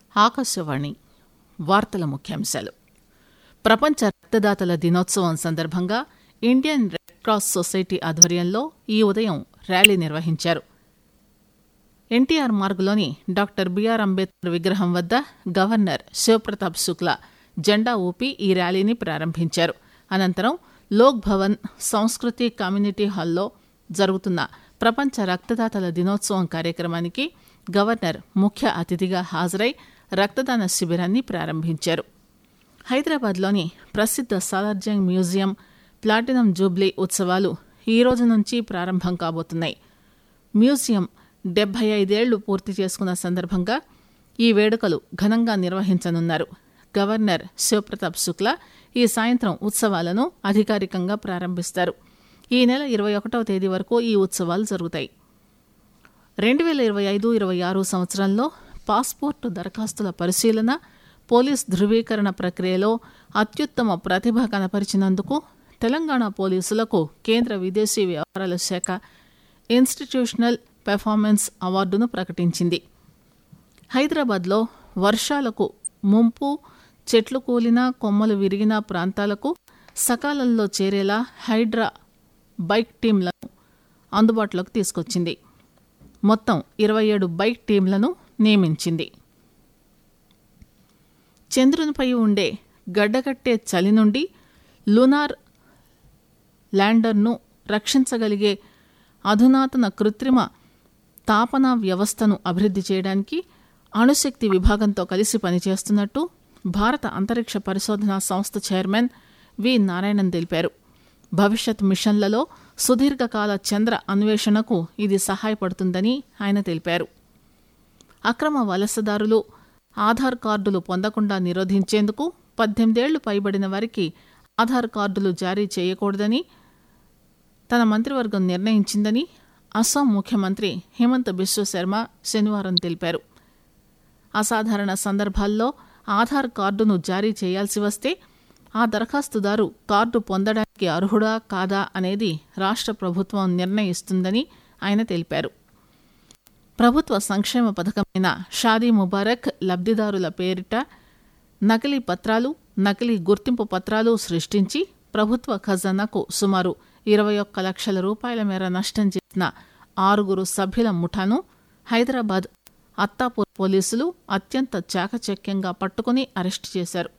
ఆకాశవాణి వార్తల ముఖ్యాంశాలు ప్రపంచ రక్తదాతల దినోత్సవం సందర్భంగా ఇండియన్ రెడ్ క్రాస్ సొసైటీ ఆధ్వర్యంలో ఈ ఉదయం ర్యాలీ నిర్వహించారు ఎన్టీఆర్ మార్గులోని డాక్టర్ బిఆర్ అంబేద్కర్ విగ్రహం వద్ద గవర్నర్ శివప్రతాప్ శుక్లా జెండా ఊపి ఈ ర్యాలీని ప్రారంభించారు అనంతరం లోక్ భవన్ సంస్కృతి కమ్యూనిటీ హాల్లో జరుగుతున్న ప్రపంచ రక్తదాతల దినోత్సవం కార్యక్రమానికి గవర్నర్ ముఖ్య అతిథిగా హాజరై రక్తదాన శిబిరాన్ని ప్రారంభించారు హైదరాబాద్లోని ప్రసిద్ధ సాలార్జంగ్ మ్యూజియం ప్లాటినం జూబ్లీ ఉత్సవాలు ఈ రోజు నుంచి ప్రారంభం కాబోతున్నాయి మ్యూజియం డెబ్బై ఐదేళ్లు పూర్తి చేసుకున్న సందర్భంగా ఈ వేడుకలు ఘనంగా నిర్వహించనున్నారు గవర్నర్ శివప్రతాప్ శుక్లా ఈ సాయంత్రం ఉత్సవాలను అధికారికంగా ప్రారంభిస్తారు ఈ నెల ఇరవై ఒకటవ తేదీ వరకు ఈ ఉత్సవాలు జరుగుతాయి రెండు వేల ఇరవై ఐదు ఇరవై ఆరు సంవత్సరంలో పాస్పోర్టు దరఖాస్తుల పరిశీలన పోలీస్ ధృవీకరణ ప్రక్రియలో అత్యుత్తమ ప్రతిభ కనపరిచినందుకు తెలంగాణ పోలీసులకు కేంద్ర విదేశీ వ్యవహారాల శాఖ ఇన్స్టిట్యూషనల్ పెర్ఫార్మెన్స్ అవార్డును ప్రకటించింది హైదరాబాద్లో వర్షాలకు ముంపు చెట్లు కూలిన కొమ్మలు విరిగిన ప్రాంతాలకు సకాలంలో చేరేలా హైడ్రా బైక్ టీంలను అందుబాటులోకి తీసుకొచ్చింది మొత్తం ఇరవై ఏడు బైక్ టీంలను నియమించింది చంద్రునిపై ఉండే గడ్డకట్టే చలి నుండి లునార్ ల్యాండర్ను రక్షించగలిగే అధునాతన కృత్రిమ తాపన వ్యవస్థను అభివృద్ధి చేయడానికి అణుశక్తి విభాగంతో కలిసి పనిచేస్తున్నట్టు భారత అంతరిక్ష పరిశోధనా సంస్థ చైర్మన్ వి నారాయణన్ తెలిపారు భవిష్యత్ మిషన్లలో సుదీర్ఘకాల చంద్ర అన్వేషణకు ఇది సహాయపడుతుందని ఆయన తెలిపారు అక్రమ వలసదారులు ఆధార్ కార్డులు పొందకుండా నిరోధించేందుకు పద్దెనిమిదేళ్లు పైబడిన వారికి ఆధార్ కార్డులు జారీ చేయకూడదని తన మంత్రివర్గం నిర్ణయించిందని అస్సాం ముఖ్యమంత్రి హిమంత్ బిశ్వ శర్మ శనివారం తెలిపారు అసాధారణ సందర్భాల్లో ఆధార్ కార్డును జారీ చేయాల్సి వస్తే ఆ దరఖాస్తుదారు కార్డు పొందడానికి అర్హుడా కాదా అనేది రాష్ట్ర ప్రభుత్వం నిర్ణయిస్తుందని ఆయన తెలిపారు ప్రభుత్వ సంక్షేమ పథకమైన షాదీ ముబారక్ లబ్దిదారుల పేరిట నకిలీ పత్రాలు నకిలీ గుర్తింపు పత్రాలు సృష్టించి ప్రభుత్వ ఖజానాకు సుమారు ఇరవై ఒక్క లక్షల రూపాయల మేర నష్టం చేసిన ఆరుగురు సభ్యుల ముఠాను హైదరాబాద్ అత్తాపూర్ పోలీసులు అత్యంత చాకచక్యంగా పట్టుకుని అరెస్టు చేశారు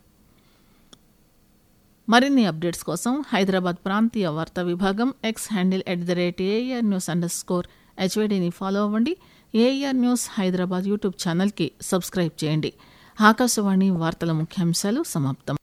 మరిన్ని అప్డేట్స్ కోసం హైదరాబాద్ ప్రాంతీయ వార్తా విభాగం X handle at the rate A R news underscore హెచ్వైడీని ఫాలో అవ్వండి ఏఆర్ న్యూస్ హైదరాబాద్ యూట్యూబ్ ఛానల్కి సబ్స్క్రైబ్ చేయండి ఆకాశవాణి వార్తల ముఖ్యాంశాలు సమాప్తం